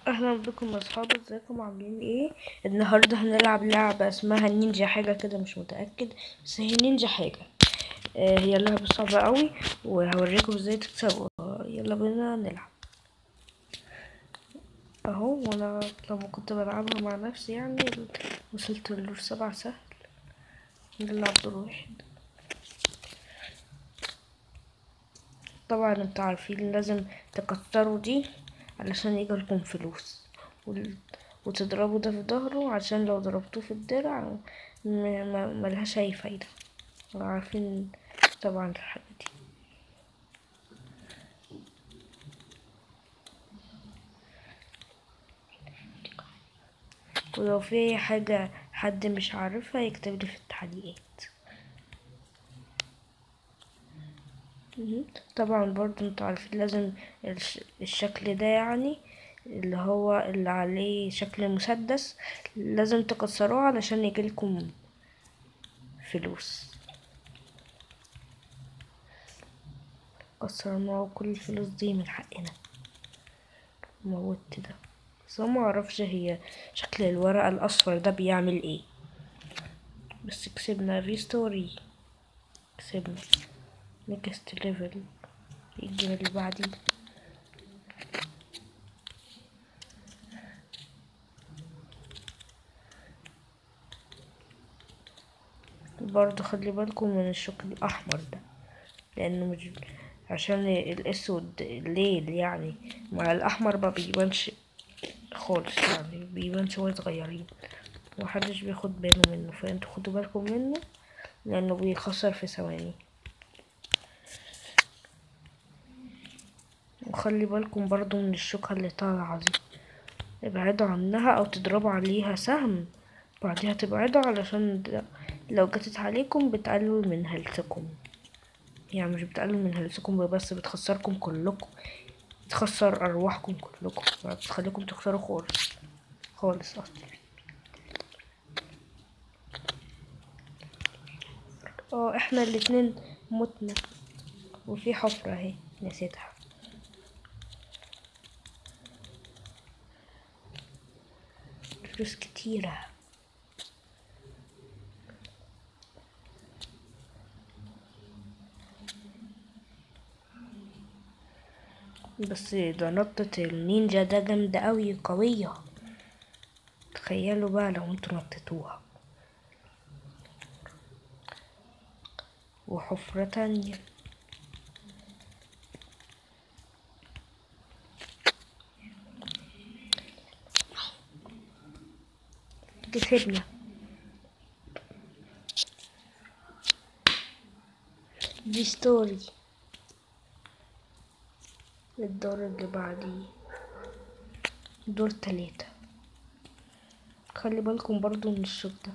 اهلا بكم يا اصحابي ازيكم عاملين ايه النهارده هنلعب لعبه اسمها نينجا حاجه كده مش متاكد بس هي نينجا حاجه آه هي لعبه صعبه قوي وهوريكم ازاي تكسبوا آه، يلا بينا نلعب اهو وانا لما كنت بلعبها مع نفسي يعني وصلت لدور سبعة سهل نلعب دور واحد طبعا انتوا عارفين لازم تكتروا دي علشان يجيلكم فلوس وال- وتضربوا ده في ظهره عشان لو ضربتوه في الدرع م- ما- ملهاش اي فايدة عارفين طبعا الحاجة دي ولو في اي حاجة حد مش عارفها يكتب لي في التعليقات مهم. طبعا برضو انتوا عارفين لازم الش- الشكل ده يعني اللي هو اللي عليه شكل مسدس لازم تكسروه علشان يجيلكم فلوس كسرناه كل الفلوس دي من حقنا موت ده بس أنا معرفش هي شكل الورقة الأصفر ده بيعمل ايه بس كسبنا ريستوري كسبنا نيكست ليفل يجي اللي بعديه برضه خلي بالكم من الشوك الأحمر ده لأنه مش عشان الأسود الليل يعني مع الأحمر ما بيبانش خالص يعني بيبان شوية صغيرين محدش بياخد باله منه فانتوا خدوا بالكم منه لأنه بيخسر في ثواني وخلي بالكم برضو من الشوكة اللي طالعة دي ابعدوا عنها او تضربوا عليها سهم بعدها تبعدوا علشان د- لو جتت عليكم بتقلل من هيلثكم يعني مش بتقلل من هيلثكم بس بتخسركم كلكم بتخسر ارواحكم كلكم بتخليكم تخسروا خالص خالص اصلا اه احنا الاتنين متنا وفي حفرة اهي نسيتها فلوس كتيرة بس ده نطة النينجا ده جامدة أوي قوية تخيلوا بقى لو انتوا نطيتوها وحفرة تانية كسبنا دي ستوري الدور اللي بعديه دور تلاتة خلي بالكم برضو من الشوك ده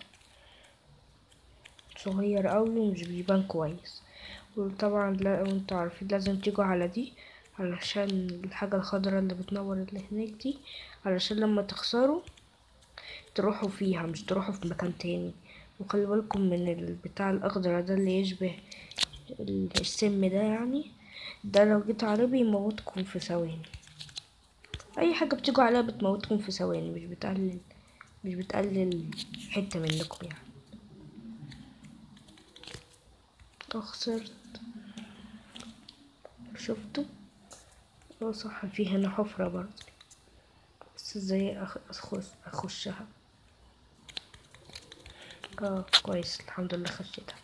صغير قوي ومش بيبان كويس وطبعا لا وانتوا عارفين لازم تيجوا على دي علشان الحاجة الخضراء اللي بتنور اللي هناك دي علشان لما تخسروا تروحوا فيها مش تروحوا في مكان تاني وخلي بالكم من البتاع الأخضر ده اللي يشبه ال- السم ده يعني ده لو جيت عليه بيموتكم في ثواني أي حاجة بتيجوا عليها بتموتكم في ثواني مش بتقلل مش بتقلل حتة منكم يعني اه خسرت شفتوا اه صح في هنا حفرة برضه بس ازاي أخ- أخش أخشها اه كويس الحمد لله خشيتها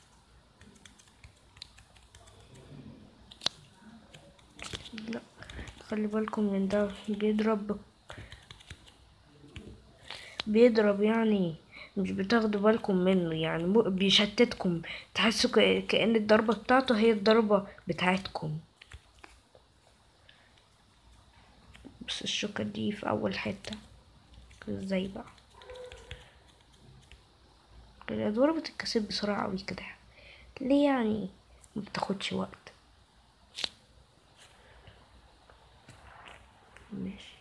لا خلي بالكم من ده بيضرب بيضرب يعني مش بتاخدوا بالكم منه يعني مو- بيشتتكم تحسوا ك- كأن الضربة بتاعته هي الضربة بتاعتكم بس الشوكة دي في أول حتة ازاي بقى الأدوار بتتكسب بسرعة أوي كده ليه يعني ما بتاخدش وقت ماشي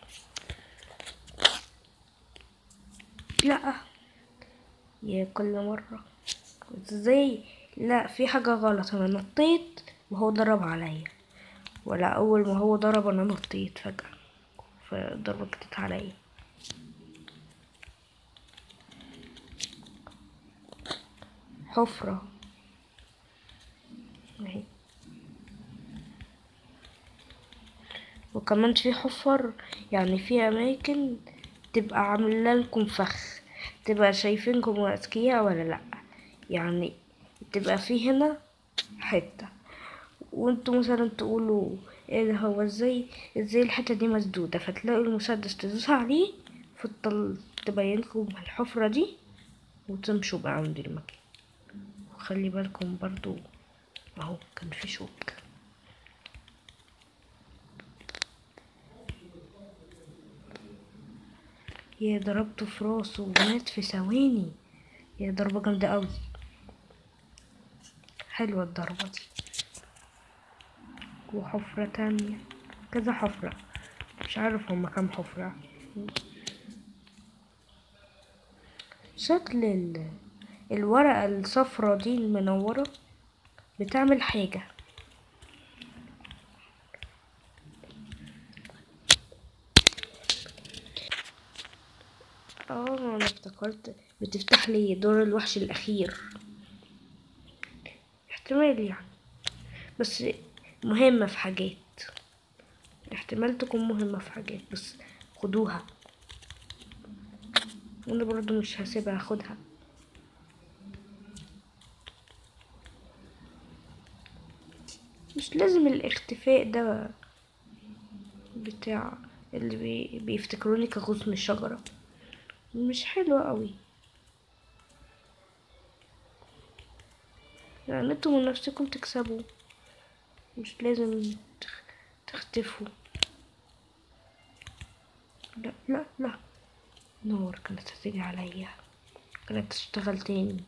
لا يا كل مرة ازاي لا في حاجة غلط انا نطيت وهو ضرب عليا ولا اول ما هو ضرب انا نطيت فجأة فالضربة كانت عليا حفرة اهي وكمان في حفر يعني في اماكن تبقى عامله لكم فخ تبقى شايفينكم اذكياء ولا لا يعني تبقى في هنا حته وانتوا مثلا تقولوا ايه ده هو ازاي ازاي الحته دي مسدوده فتلاقوا المسدس تدوسوا عليه فتطل تبين لكم الحفره دي وتمشوا بقى عند المكان وخلي بالكم برضو اهو كان في شوك يا ضربته في راسه ومات في ثواني يا ضربة جامدة أوي حلوة الضربة دي وحفرة تانية كذا حفرة مش عارف هما كام حفرة شكل ال... الورقة الصفرة دي المنورة بتعمل حاجة اه انا افتكرت بتفتح لي دور الوحش الاخير احتمال يعني بس مهمة في حاجات احتمال تكون مهمة في حاجات بس خدوها وانا برضو مش هسيبها اخدها مش لازم الاختفاء ده بتاع اللي بي... بيفتكروني كغصن الشجرة مش حلوة قوي يعني انتوا من نفسكم تكسبوا مش لازم تخ... تختفوا لا لا لا نور كانت هتيجي عليا كانت تشتغل تاني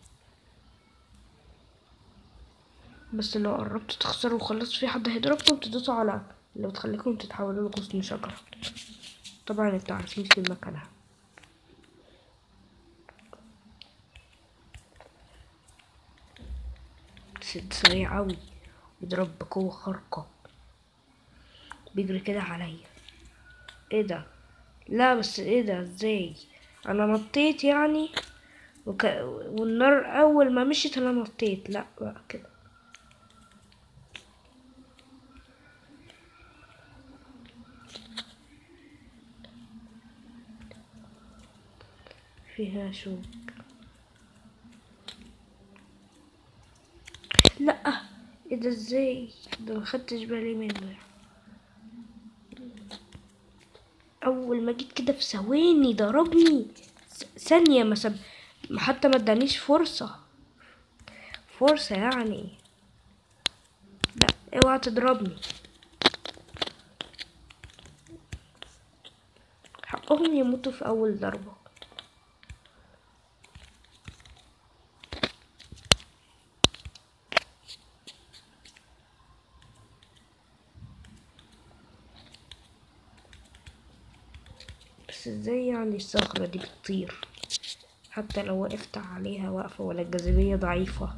بس لو قربتوا تخسروا وخلصتوا في حد هيضربكم تدوسوا على اللي بتخليكم تتحولوا لغصن شجرة طبعا انتوا عارفين في مكانها سد سريع أوي بيضرب بقوة خارقة بيجري كده عليا ايه ده لا بس ايه ده ازاي انا نطيت يعني وك... والنار اول ما مشيت انا نطيت لا بقى كده فيها شوك لا ايه ده ازاي ده ما خدتش بالي منه اول ما جيت كده في ثواني ضربني ثانية ما سب... حتى ما ادانيش فرصة فرصة يعني لا اوعى تضربني حقهم يموتوا في اول ضربة بس ازاي يعني الصخرة دي بتطير حتى لو وقفت عليها واقفة ولا الجاذبية ضعيفة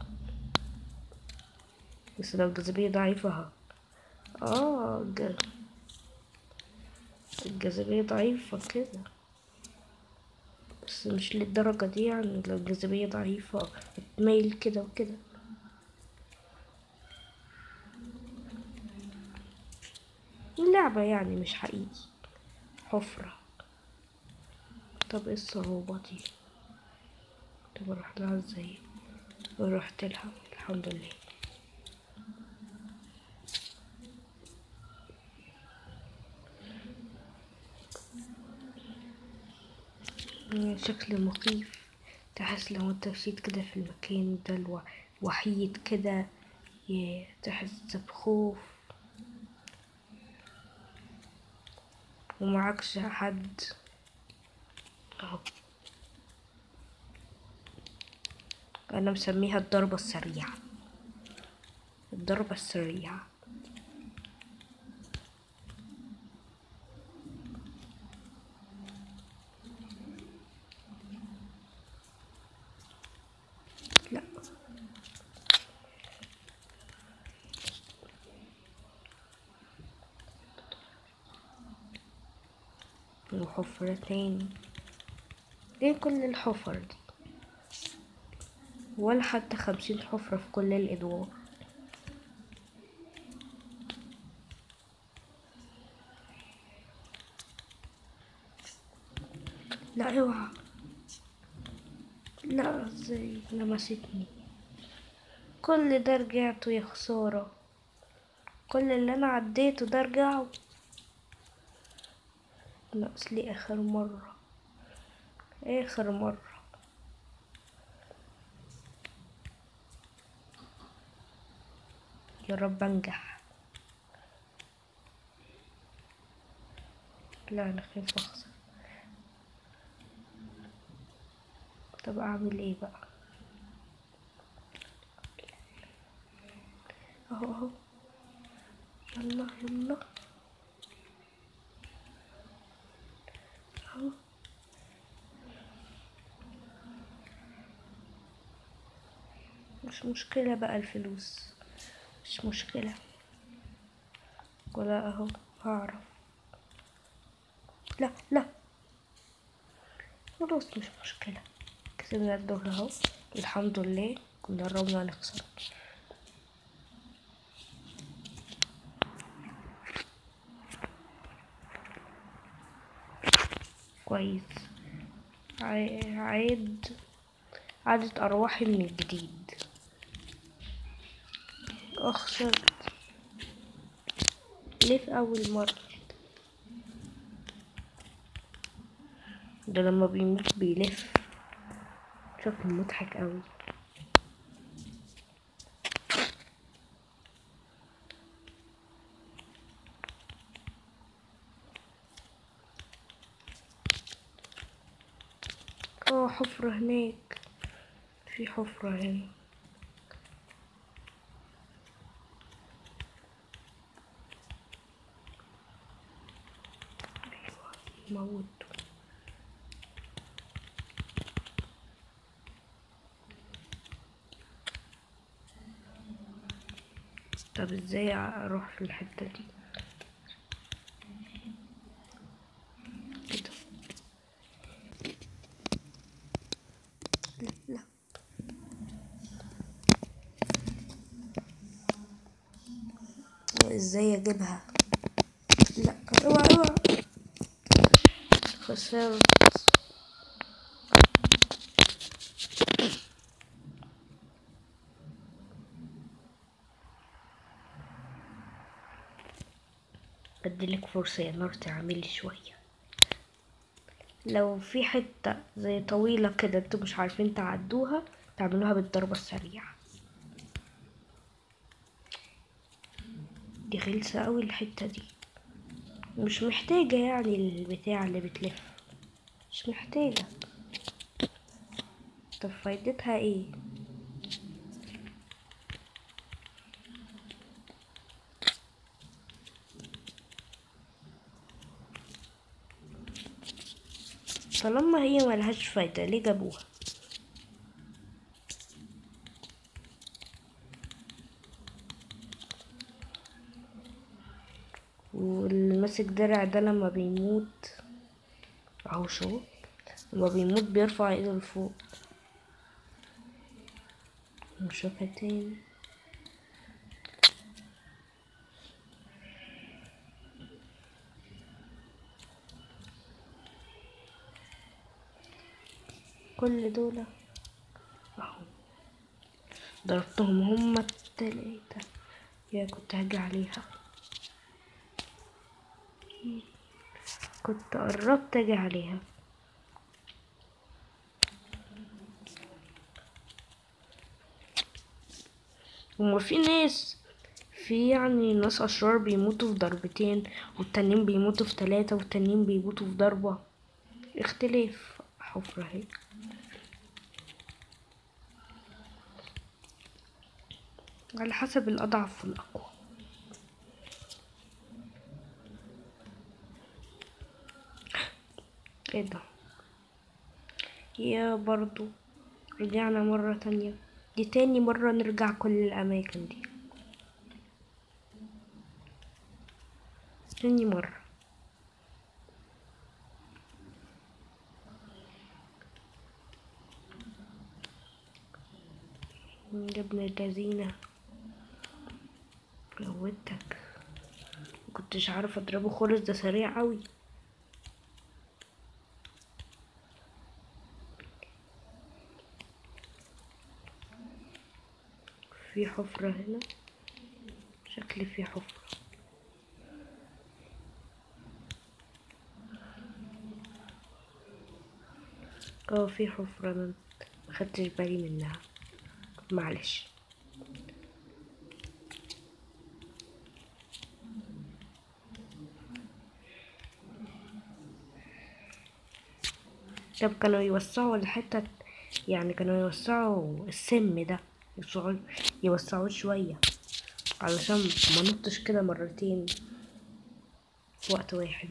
بس لو الجاذبية ضعيفة ها اه الج- الجاذبية ضعيفة كده بس مش للدرجة دي يعني لو الجاذبية ضعيفة بتميل كده وكده اللعبة يعني مش حقيقي حفرة طب ايه الصعوبة دي طب اروح لها ازاي ورحت لها الحمد لله آه، شكل مخيف تحس لو انت مشيت كده في المكان ده الو- وحيد كده يا تحس بخوف ومعكش حد اهو انا مسميها الضربة السريعة الضربة السريعة لا وحفرة تاني ايه كل الحفر دي ولا حتى خمسين حفرة في كل الأدوار لا اوعى لا ازاي لمستني كل ده رجعته يا خسارة كل اللي انا عديته ده رجعه ناقص لي اخر مرة اخر مرة يا رب انجح لا انا خايف اخسر طب اعمل ايه بقى اهو اهو يلا يلا اهو مش مشكلة بقى الفلوس مش مشكلة ولا اهو هعرف لا لا خلاص مش مشكلة كسبنا الدور اهو الحمد لله كنا قربنا نخسر كويس عي- عيد عادة أرواحي من الجديد أخسرت ليه في أول مرة ده لما بيموت بيلف شكله مضحك أوي اه حفرة هناك في حفرة هنا أيوة موته طب ازاي اروح في الحتة دي كده لا لا ازاي اجيبها لا اوعى اوعى خسرت اديلك فرصة يا نار تعملي شوية لو في حتة زي طويلة كده انتوا مش عارفين تعدوها تعملوها بالضربة السريعة دي غلسة اوي الحتة دي مش محتاجة يعني البتاع اللي بتلف مش محتاجة طب فايدتها ايه طالما هي ملهاش فايدة ليه جابوها واللي ماسك درع ده لما بيموت اهو شو لما بيموت بيرفع ايده لفوق نشوفها تاني كل دول اهو ضربتهم هما التلاتة يا كنت هاجي عليها كنت قربت اجي عليها هما في ناس في يعني ناس اشرار بيموتوا في ضربتين والتانيين بيموتوا في تلاتة والتانيين بيموتوا في ضربة اختلاف حفرة اهي على حسب الأضعف والأقوى ايه ده يا برضو رجعنا مرة تانية دي تاني مرة نرجع كل الأماكن دي تاني مرة يا ابن الذين موتك مكنتش عارف اضربه خالص ده سريع اوي في حفرة هنا شكلي في حفرة اه في حفرة انا مخدتش بالي منها معلش طب كانوا يوسعوا الحتة يعني كانوا يوسعوا السم ده يوسعوا يوسعوه شوية علشان ما نطش كده مرتين في وقت واحد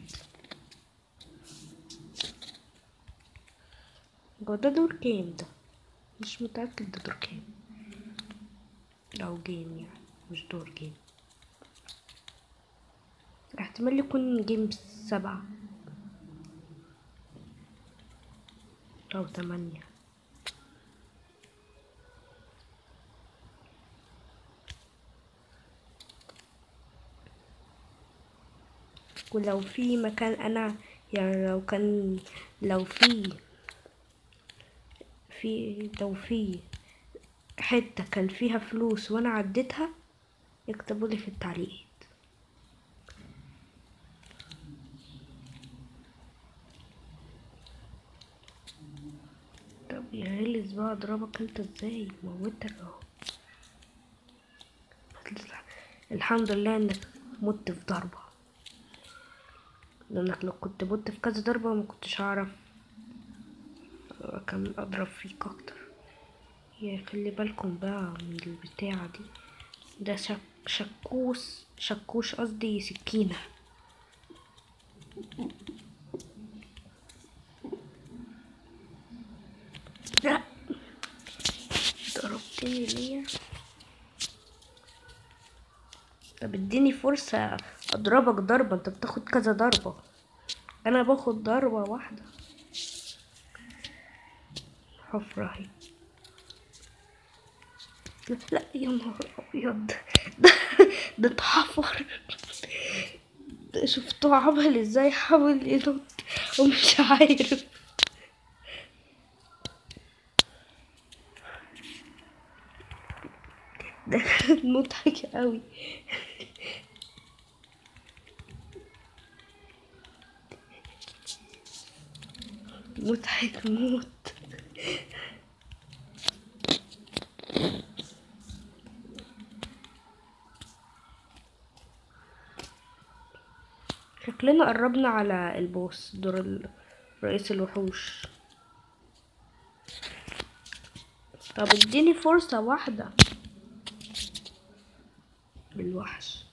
هو ده دور كام ده مش متأكد ده دور كام لو جيم يعني مش دور جيم احتمال يكون جيم سبعة أو تمانية ولو في مكان أنا يعني لو كان لو في في لو في حتة كان فيها فلوس وأنا عديتها يكتبولي في التعليقات طب يا غلس بقى اضربك انت ازاي موتك اهو الحمد لله انك مت في ضربة لانك لو كنت مت في كذا ضربة ما كنتش هعرف كان اضرب فيك اكتر يا خلي بالكم بقى من البتاعة دي ده شك شكوس شكوش قصدي سكينة لا ضربتني ليه طب اديني فرصة اضربك ضربة انت بتاخد كذا ضربة انا باخد ضربة واحدة حفرة اهي لا, لا يا نهار ابيض ده ده اتحفر ده شفتوه عمل ازاي حاول ينط ومش عارف ده مضحك قوي مضحك موت شكلنا قربنا على البوس دور ال- رئيس الوحوش طب اديني فرصة واحدة بالوحش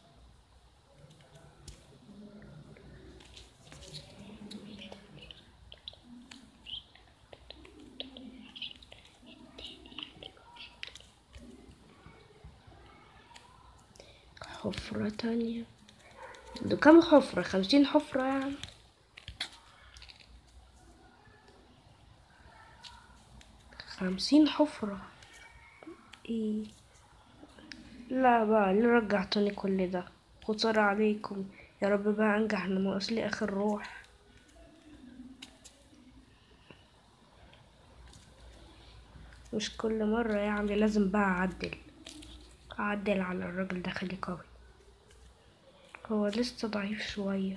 حفرة تانية ده كم حفرة خمسين حفرة يعني خمسين حفرة ايه لا بقى ليه رجعتوني كل ده خسارة عليكم يا رب بقى انجح انا ناقص لي اخر روح مش كل مرة يعني لازم بقى اعدل اعدل على الراجل ده خليه قوي هو لسه ضعيف شوية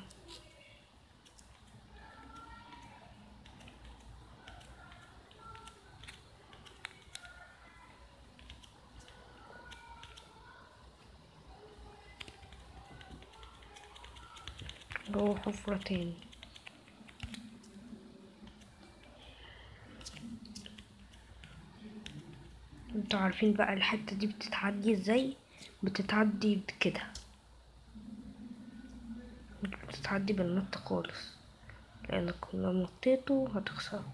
جوه حفرة تاني انتوا عارفين بقى الحتة دي بتتعدي ازاي بتتعدي كده بتتعدي بالنط خالص لانك لو نطيتوا هتخسروا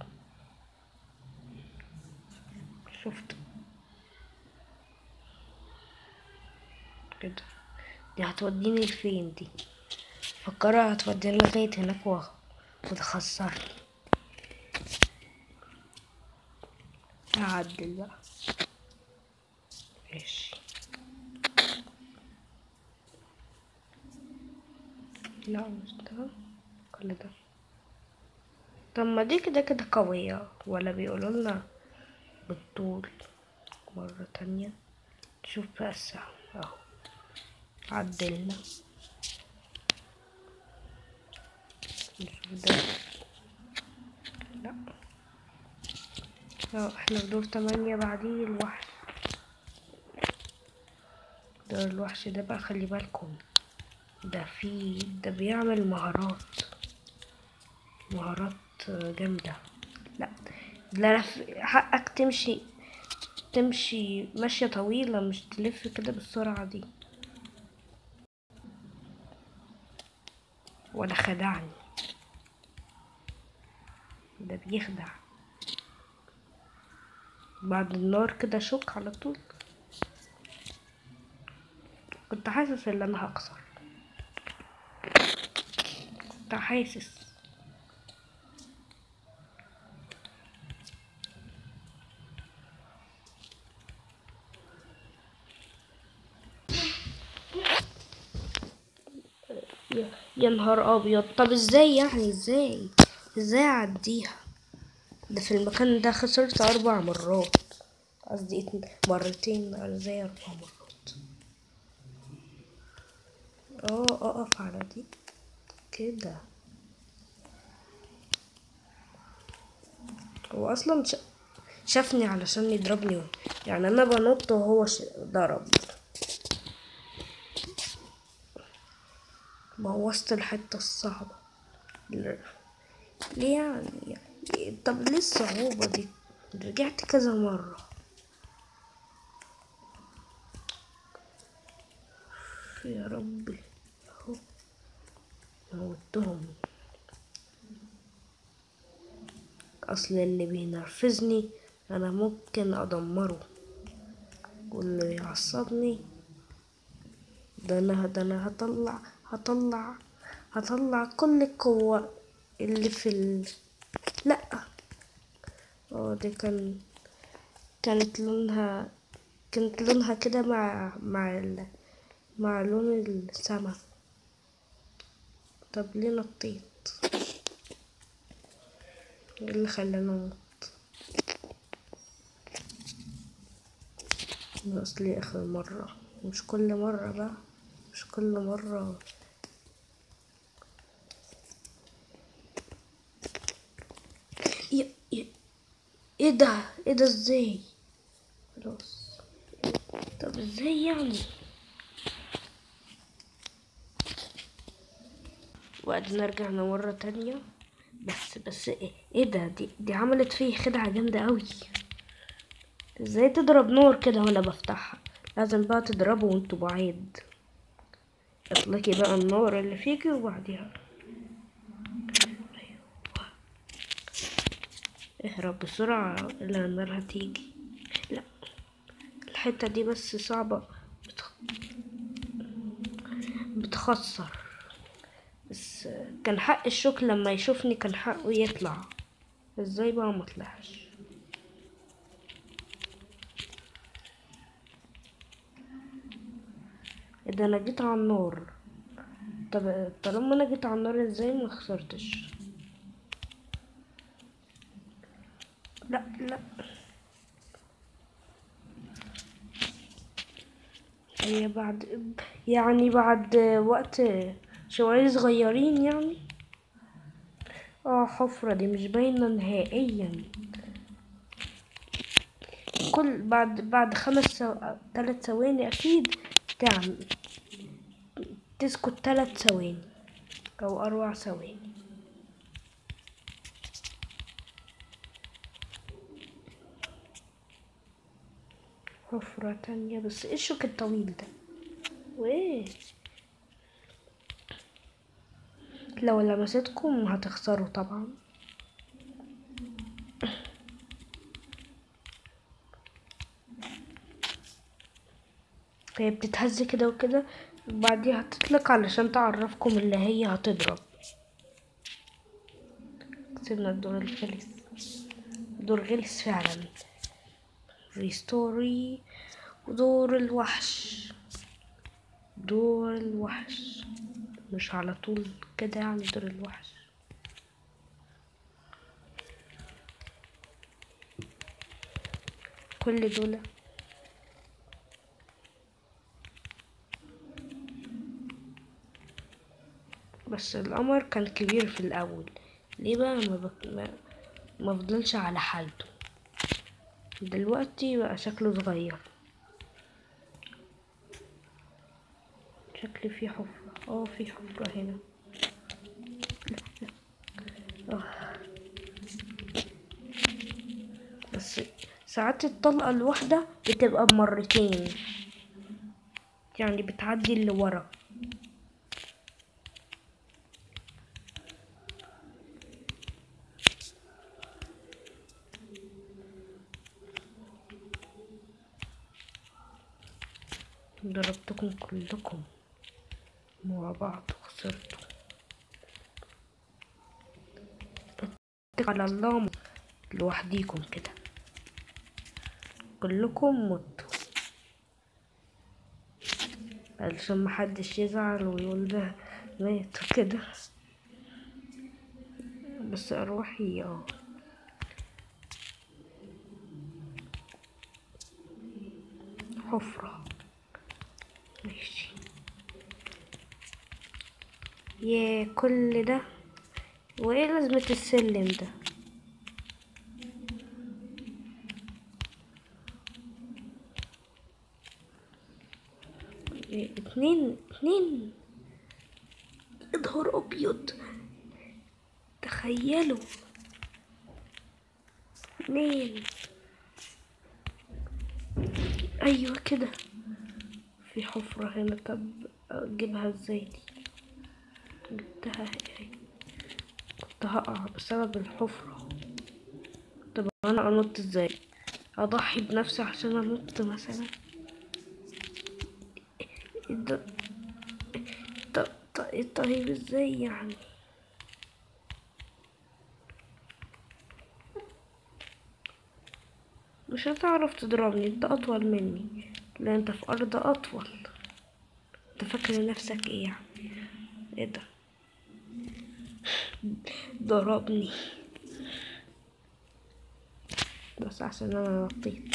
شفت كده دي هتوديني لفين دي فكرها هتوديني لغاية هناك و- وتخسرني هعدل بقى ماشي لا مش ده كل ده طب ما دي كده كده قوية ولا بيقولوا لنا بالطول مرة تانية نشوف بقى السهم اهو عدلنا نشوف ده لا اه احنا في دور تمانية بعديه الوحش ده الوحش ده بقى خلي بالكم ده في ده بيعمل مهارات مهارات جامدة لا لا حقك تمشي تمشي ماشية طويلة مش تلف كده بالسرعة دي ولا خدعني ده بيخدع بعد النار كده شك على طول كنت حاسس ان انا هخسر كنت حاسس يا- يا نهار ابيض طب ازاي يعني ازاي ازاي اعديها ده في المكان ده خسرت اربع مرات قصدي اتن- مرتين انا ازاي اربع مرات اه اقف على دي كده هو اصلا ش... شافني علشان يضربني يعني انا بنط وهو ش... ضرب بوظت الحتة الصعبة ل- ليه يعني يعني- طب ليه الصعوبة دي رجعت كذا مرة يا ربي أهو. موتهم اصل اللي بينرفزني انا ممكن ادمره واللي بيعصبني ده انا ده انا هطلع هطلع هطلع كل القوة اللي في ال... لا اه دي كان كانت لونها كانت لونها كده مع مع ال... مع لون السما طب ليه نطيت ايه اللي خلاني انط ده اصلي اخر مرة مش كل مرة بقى مش كل مرة يا يا ايه ده ايه ده ازاي خلاص طب ازاي يعني وبعدين رجعنا مرة تانية بس بس ايه, إيه ده دي, دي عملت فيه خدعة جامدة قوي ازاي تضرب نور كده وانا بفتحها لازم بقى تضربه وانتوا بعيد اطلقي بقى النار اللي فيكي وبعديها أيوة. اهرب بسرعة الا النار هتيجي لا الحتة دي بس صعبة بتخ... بتخسر بس كان حق الشوك لما يشوفني كان حقه يطلع ازاي بقى ما طلعش إيه ده انا جيت على النار طب طالما انا جيت على النار ازاي ما خسرتش لا لا هي بعد يعني بعد وقت شوية صغيرين يعني اه حفرة دي مش باينة نهائيا كل بعد بعد خمس سو... تلات ثواني اكيد تعمل تسكت تلات ثواني او اربع ثواني حفرة تانية بس ايه الشوك الطويل ده وايه لو لمستكم هتخسروا طبعا هي بتتهز كده وكده وبعديها هتطلق علشان تعرفكم اللي هي هتضرب كسبنا الدور الغلس دور غلس فعلا ريستوري ودور الوحش دور الوحش مش على طول كده يعني دور الوحش كل دول بس القمر كان كبير في الاول ليه بقى ما, بك... ما... ما فضلش على حالته دلوقتي بقى شكله صغير شكل فيه حفرة اه في حفرة هنا آه. بس ساعات الطلقة الواحدة بتبقى بمرتين يعني بتعدي اللي ورا ضربتكم كلكم مع بعض خسرتوا اتك على الله لوحديكم كده كلكم متوا علشان محدش يزعل ويقول ده مات كده بس اروحي اه حفرة ماشي يا كل ده وايه لازمة السلم ده إيه، اتنين اتنين اظهر ابيض تخيلوا اتنين ايوه كده في حفرة هنا طب اجيبها ازاي دي جبتها اهي كنت هقع بسبب الحفرة طب انا انط ازاي اضحي بنفسي عشان انط مثلا إيه ده طب طيب, طيب ازاي يعني مش هتعرف تضربني انت اطول مني لا انت في ارض اطول انت فاكر نفسك ايه يعني ايه ده ضربني بس عشان انا نطيت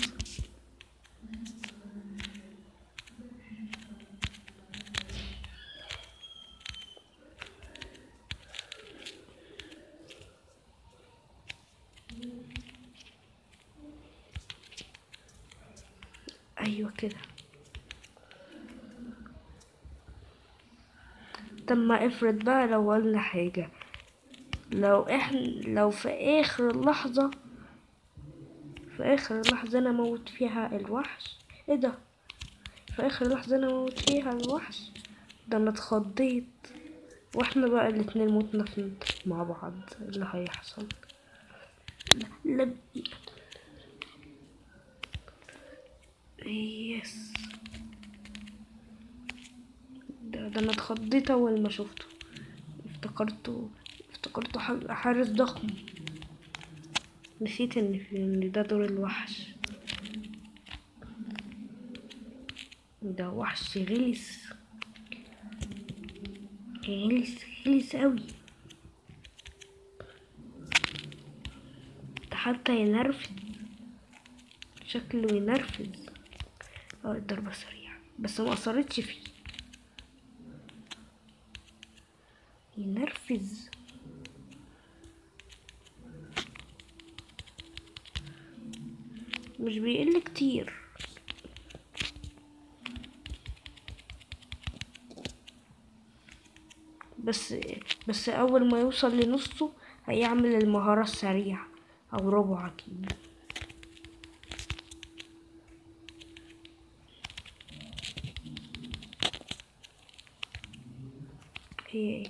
ايوه كده طب ما افرض بقى لو قلنا حاجة لو احنا لو في اخر اللحظة في اخر لحظة انا موت فيها الوحش ايه ده في اخر لحظة انا موت فيها الوحش ده انا اتخضيت واحنا بقى الاتنين موتنا في مع بعض إيه اللي هيحصل لا لا يس ده, ده انا اتخضيت اول ما شفته افتكرته افتكرته ح- حارس ضخم نسيت ان في ان ده دور الوحش ده وحش غلس غلس غلس قوي ده حتى ينرفز شكله ينرفز اه الضربة سريعة بس ما أثرتش فيه ينرفز مش بيقل كتير بس بس أول ما يوصل لنصه هيعمل المهارة السريعة أو ربع أكيد هي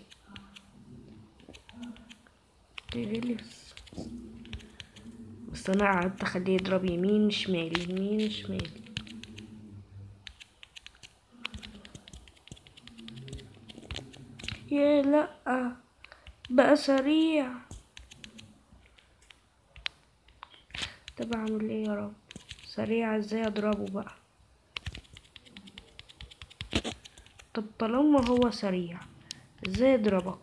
ايه تغلس بس انا قعدت اخليه يضرب يمين شمال يمين شمال يا لا بقى سريع طب اعمل ايه يا رب سريع ازاي اضربه بقى طب طالما هو سريع ازاي يضربك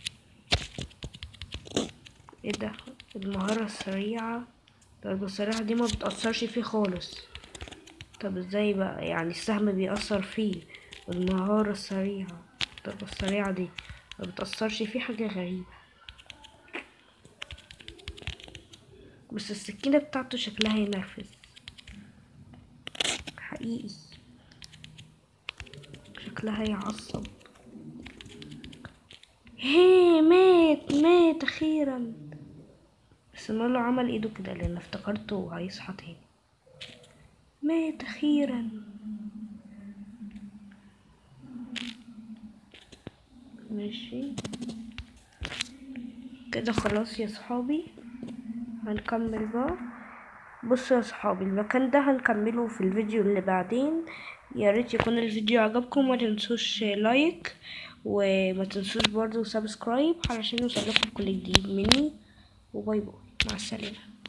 ايه ده المهارة السريعة الضربة السريعة دي ما بتأثرش فيه خالص طب ازاي بقى يعني السهم بيأثر فيه والمهارة السريعة الضربة السريعة دي ما بتأثرش فيه حاجة غريبة بس السكينة بتاعته شكلها ينرفز حقيقي شكلها يعصب هي مات مات اخيرا بس ماله عمل ايده كده لان افتكرته هيصحى تاني مات اخيرا ماشي كده خلاص يا صحابي هنكمل بقى بصوا يا صحابي المكان ده هنكمله في الفيديو اللي بعدين يا ريت يكون الفيديو عجبكم ما تنسوش لايك وما تنسوش برضو سبسكرايب علشان يوصلكم كل جديد مني وباي باي مع السلامه